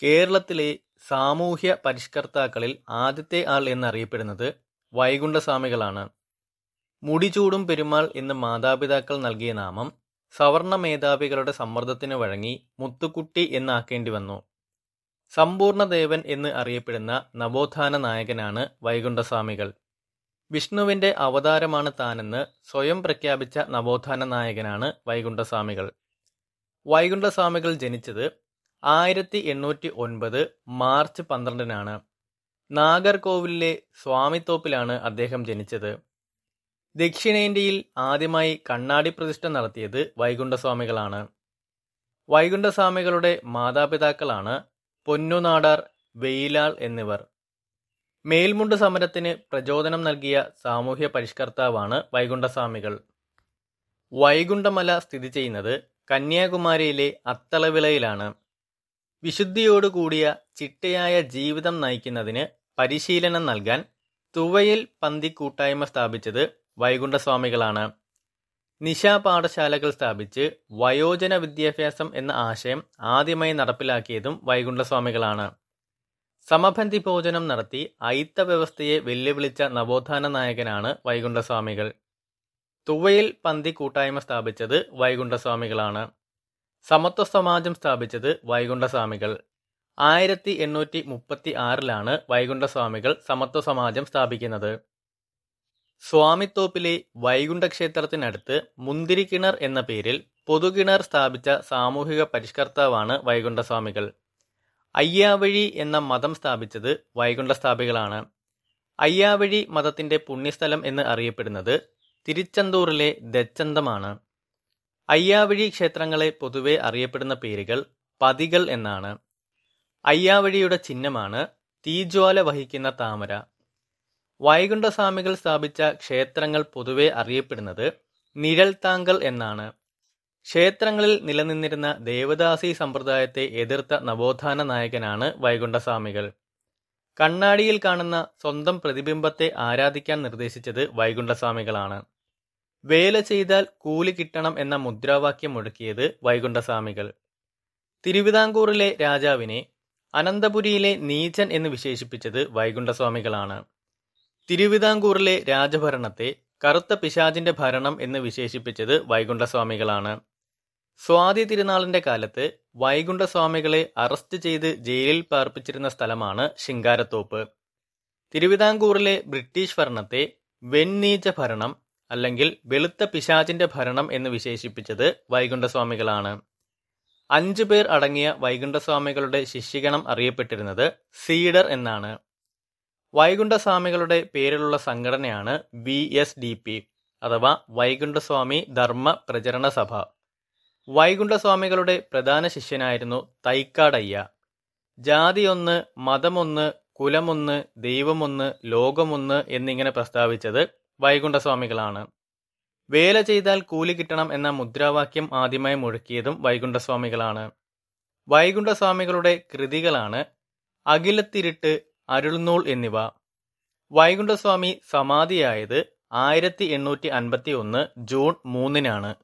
കേരളത്തിലെ സാമൂഹ്യ പരിഷ്കർത്താക്കളിൽ ആദ്യത്തെ ആൾ എന്നറിയപ്പെടുന്നത് വൈകുണ്ഠസ്വാമികളാണ് മുടിചൂടും പെരുമാൾ എന്ന് മാതാപിതാക്കൾ നൽകിയ നാമം സവർണ മേധാവികളുടെ സമ്മർദ്ദത്തിന് വഴങ്ങി മുത്തുക്കുട്ടി എന്നാക്കേണ്ടി വന്നു സമ്പൂർണ്ണദേവൻ എന്ന് അറിയപ്പെടുന്ന നവോത്ഥാന നായകനാണ് വൈകുണ്ഠസ്വാമികൾ വിഷ്ണുവിന്റെ അവതാരമാണ് താനെന്ന് സ്വയം പ്രഖ്യാപിച്ച നവോത്ഥാന നായകനാണ് വൈകുണ്ഠസ്വാമികൾ വൈകുണ്ഠസ്വാമികൾ ജനിച്ചത് ആയിരത്തി എണ്ണൂറ്റി ഒൻപത് മാർച്ച് പന്ത്രണ്ടിനാണ് നാഗർകോവിലിലെ സ്വാമിത്തോപ്പിലാണ് അദ്ദേഹം ജനിച്ചത് ദക്ഷിണേന്ത്യയിൽ ആദ്യമായി കണ്ണാടി പ്രതിഷ്ഠ നടത്തിയത് വൈകുണ്ഠസ്വാമികളാണ് വൈകുണ്ഠസ്വാമികളുടെ മാതാപിതാക്കളാണ് പൊന്നുനാടാർ വെയിലാൾ എന്നിവർ മേൽമുണ്ട് സമരത്തിന് പ്രചോദനം നൽകിയ സാമൂഹ്യ പരിഷ്കർത്താവാണ് വൈകുണ്ഠസ്വാമികൾ വൈകുണ്ഠമല സ്ഥിതി ചെയ്യുന്നത് കന്യാകുമാരിയിലെ അത്തളവിളയിലാണ് വിശുദ്ധിയോടുകൂടിയ ചിട്ടയായ ജീവിതം നയിക്കുന്നതിന് പരിശീലനം നൽകാൻ തുവയിൽ പന്തി കൂട്ടായ്മ സ്ഥാപിച്ചത് വൈകുണ്ഠസ്വാമികളാണ് നിശാ പാഠശാലകൾ സ്ഥാപിച്ച് വയോജന വിദ്യാഭ്യാസം എന്ന ആശയം ആദ്യമായി നടപ്പിലാക്കിയതും വൈകുണ്ഠസ്വാമികളാണ് സമപന്തി ഭോജനം നടത്തി അയിത്ത വ്യവസ്ഥയെ വെല്ലുവിളിച്ച നവോത്ഥാന നായകനാണ് വൈകുണ്ഠസ്വാമികൾ തുവയിൽ പന്തി കൂട്ടായ്മ സ്ഥാപിച്ചത് വൈകുണ്ഠസ്വാമികളാണ് സമത്വ സമാജം സ്ഥാപിച്ചത് വൈകുണ്ഠസ്വാമികൾ ആയിരത്തി എണ്ണൂറ്റി മുപ്പത്തി ആറിലാണ് വൈകുണ്ഠസ്വാമികൾ സമത്വ സമാജം സ്ഥാപിക്കുന്നത് സ്വാമിത്തോപ്പിലെ വൈകുണ്ഠ ക്ഷേത്രത്തിനടുത്ത് മുന്തിരിക്കിണർ എന്ന പേരിൽ പൊതുകിണർ സ്ഥാപിച്ച സാമൂഹിക പരിഷ്കർത്താവാണ് വൈകുണ്ഠസ്വാമികൾ അയ്യാവഴി എന്ന മതം സ്ഥാപിച്ചത് വൈകുണ്ഠസ്ഥാപികളാണ് അയ്യാവഴി മതത്തിന്റെ പുണ്യസ്ഥലം എന്ന് അറിയപ്പെടുന്നത് തിരുച്ചന്തൂറിലെ ദച്ചന്തമാണ് അയ്യാവഴി ക്ഷേത്രങ്ങളെ പൊതുവെ അറിയപ്പെടുന്ന പേരുകൾ പതികൾ എന്നാണ് അയ്യാവഴിയുടെ ചിഹ്നമാണ് തീജ്വാല വഹിക്കുന്ന താമര വൈകുണ്ഠസ്വാമികൾ സ്ഥാപിച്ച ക്ഷേത്രങ്ങൾ പൊതുവെ അറിയപ്പെടുന്നത് നിഴൽ താങ്കൽ എന്നാണ് ക്ഷേത്രങ്ങളിൽ നിലനിന്നിരുന്ന ദേവദാസി സമ്പ്രദായത്തെ എതിർത്ത നവോത്ഥാന നായകനാണ് വൈകുണ്ഠസ്വാമികൾ കണ്ണാടിയിൽ കാണുന്ന സ്വന്തം പ്രതിബിംബത്തെ ആരാധിക്കാൻ നിർദ്ദേശിച്ചത് വൈകുണ്ഠസ്വാമികളാണ് വേല ചെയ്താൽ കൂലി കിട്ടണം എന്ന മുദ്രാവാക്യം മുഴക്കിയത് വൈകുണ്ഠസ്വാമികൾ തിരുവിതാംകൂറിലെ രാജാവിനെ അനന്തപുരിയിലെ നീചൻ എന്ന് വിശേഷിപ്പിച്ചത് വൈകുണ്ഠസ്വാമികളാണ് തിരുവിതാംകൂറിലെ രാജഭരണത്തെ കറുത്ത പിശാചിന്റെ ഭരണം എന്ന് വിശേഷിപ്പിച്ചത് വൈകുണ്ഠസ്വാമികളാണ് സ്വാതി തിരുനാളിന്റെ കാലത്ത് വൈകുണ്ഠസ്വാമികളെ അറസ്റ്റ് ചെയ്ത് ജയിലിൽ പാർപ്പിച്ചിരുന്ന സ്ഥലമാണ് ശിങ്കാരത്തോപ്പ് തിരുവിതാംകൂറിലെ ബ്രിട്ടീഷ് ഭരണത്തെ വെണ്ണീച്ച ഭരണം അല്ലെങ്കിൽ വെളുത്ത പിശാചിന്റെ ഭരണം എന്ന് വിശേഷിപ്പിച്ചത് വൈകുണ്ഠസ്വാമികളാണ് അഞ്ചു പേർ അടങ്ങിയ വൈകുണ്ഠസ്വാമികളുടെ ശിഷ്യഗണം അറിയപ്പെട്ടിരുന്നത് സീഡർ എന്നാണ് വൈകുണ്ഠസ്വാമികളുടെ പേരിലുള്ള സംഘടനയാണ് വി എസ് ഡി പി അഥവാ വൈകുണ്ഠസ്വാമി ധർമ്മ പ്രചരണ സഭ വൈകുണ്ഠസ്വാമികളുടെ പ്രധാന ശിഷ്യനായിരുന്നു തൈക്കാടയ്യ ജാതിയൊന്ന് മതമൊന്ന് കുലമൊന്ന് ദൈവമൊന്ന് ലോകമൊന്ന് എന്നിങ്ങനെ പ്രസ്താവിച്ചത് വൈകുണ്ഠസ്വാമികളാണ് വേല ചെയ്താൽ കൂലി കിട്ടണം എന്ന മുദ്രാവാക്യം ആദ്യമായി മുഴക്കിയതും വൈകുണ്ഠസ്വാമികളാണ് വൈകുണ്ഠസ്വാമികളുടെ കൃതികളാണ് അഖിലത്തിരിട്ട് അരുൾനൂൾ എന്നിവ വൈകുണ്ഠസ്വാമി സമാധിയായത് ആയിരത്തി എണ്ണൂറ്റി അൻപത്തി ഒന്ന് ജൂൺ മൂന്നിനാണ്